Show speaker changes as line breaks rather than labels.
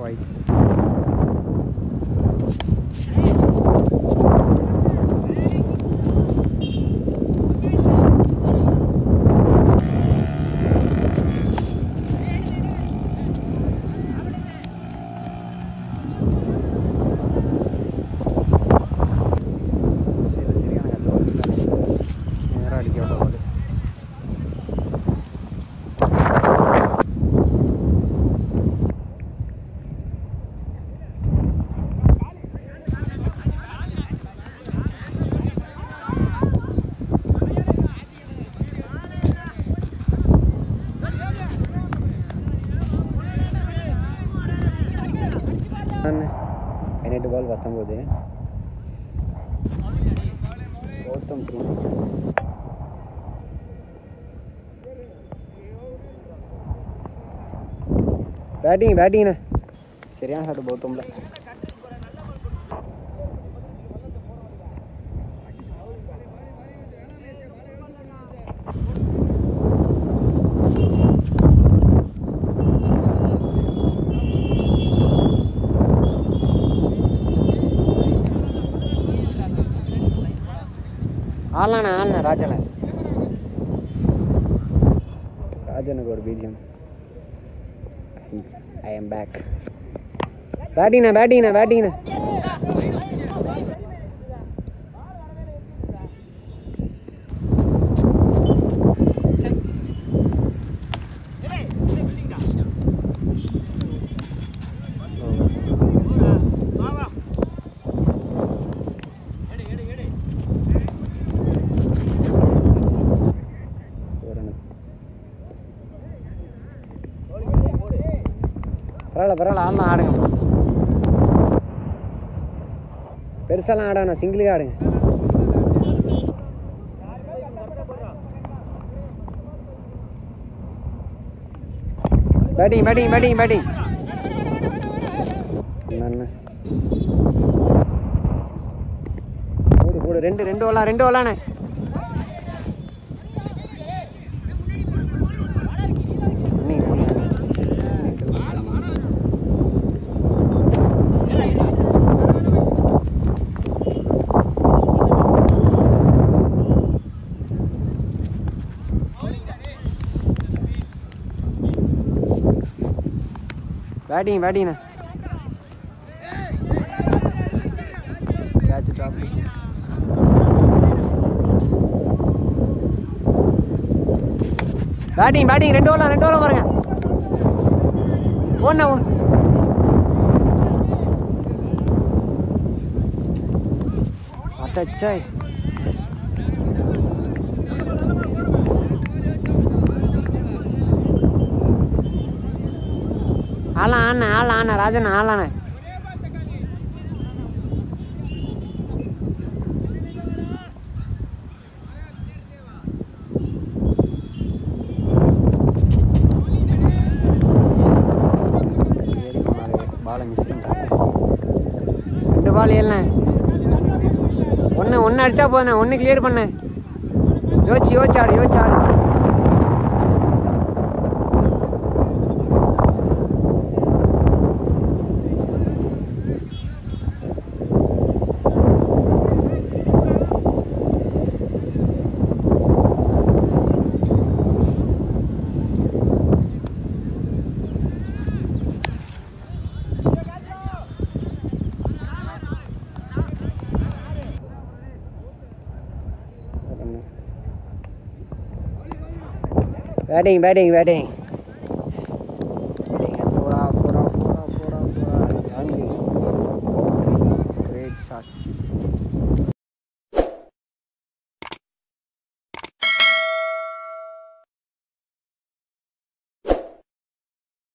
white சரி சரியான கதை வருது நேராக அடிக்க விட போகுது பதினெட்டு பால் பத்தொம்போது கௌதம் த்ரூ பேட்டிங் பேட்டிங்ண்ணே சரியான ஷாட் கௌதம்ல ஆள்லாண்ணே ஆள்ண்ணே ராஜனை ராஜனுக்கு ஒரு பீஜியம் ஐ எம் பேக் பேட்டிங்ண்ணே பேட்டிங்ண்ணே பேட்டிங்ண்ணே பரவாயில்ல பரவாயில்ல ஆடலாம் ஆடுங்க பெருசாலாம் ஆடாண்ணா சிங்கிளுக்கு ஆடுங்க பேட்டிங் பேட்டிங் பேட்டிங் பேட்டிங் என்ன கூடு கூடு ரெண்டு ரெண்டு ஓலாம் ரெண்டு ஓலாண்ணே அண்ணி, பேட்டிங் பேட்டிங்ண்ணே கேட்ச் ட்ராப் பேட்டிங் பேட்டிங் ரெண்டு ஓலாம் ரெண்டு ஓலாம் பாருங்க ஒன்று ஒன்று அத்தச்சாய் ஆளா ஆண்ணா ஆளா ஆண்ணா ராஜன் ஆளாண்ணே பாலை மிஸ் பண்ணிட்டாங்க ரெண்டு பால் ஏழண்ணே ஒன்று ஒன்று அடிச்சா போதுண்ணே ஒன்று கிளியர் பண்ணேன் யோசிச்சு யோசிச்சு ஆடு யோசிச்சு ஆடு பேட்டிங் பேட்டிங் பேட்டிங்